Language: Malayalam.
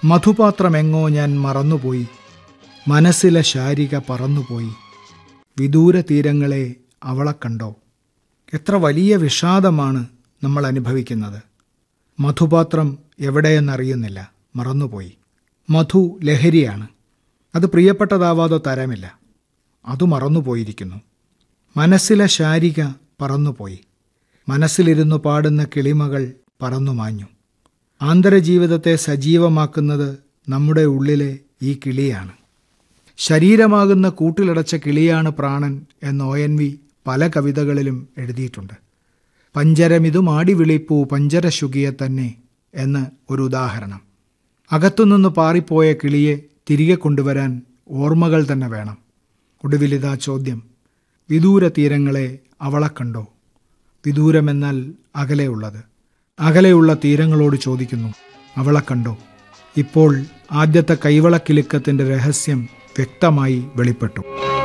മധുപാത്രമെങ്ങോ ഞാൻ മറന്നുപോയി മനസ്സിലെ ശാരിക പറന്നുപോയി വിദൂര തീരങ്ങളെ അവളെ കണ്ടോ എത്ര വലിയ വിഷാദമാണ് നമ്മൾ അനുഭവിക്കുന്നത് മധുപാത്രം എവിടെയെന്നറിയുന്നില്ല മറന്നുപോയി മധു ലഹരിയാണ് അത് പ്രിയപ്പെട്ടതാവാതെ തരമില്ല അത് മറന്നുപോയിരിക്കുന്നു മനസ്സിലെ ശാരിക പറന്നുപോയി മനസ്സിലിരുന്നു പാടുന്ന കിളിമകൾ പറന്നു മാഞ്ഞു ആന്തരജീവിതത്തെ സജീവമാക്കുന്നത് നമ്മുടെ ഉള്ളിലെ ഈ കിളിയാണ് ശരീരമാകുന്ന കൂട്ടിലടച്ച കിളിയാണ് പ്രാണൻ എന്ന് ഒ എൻ വി പല കവിതകളിലും എഴുതിയിട്ടുണ്ട് പഞ്ചരമിതു മാടി വിളിപ്പൂ പഞ്ചരശുകിയെ തന്നെ എന്ന് ഒരു ഉദാഹരണം അകത്തുനിന്ന് പാറിപ്പോയ കിളിയെ തിരികെ കൊണ്ടുവരാൻ ഓർമ്മകൾ തന്നെ വേണം ഒടുവിലിതാ ചോദ്യം വിദൂര തീരങ്ങളെ അവളെ കണ്ടോ വിദൂരമെന്നാൽ അകലെയുള്ളത് അകലെയുള്ള തീരങ്ങളോട് ചോദിക്കുന്നു അവളെ കണ്ടോ ഇപ്പോൾ ആദ്യത്തെ കൈവളക്കിലുക്കത്തിൻ്റെ രഹസ്യം വ്യക്തമായി വെളിപ്പെട്ടു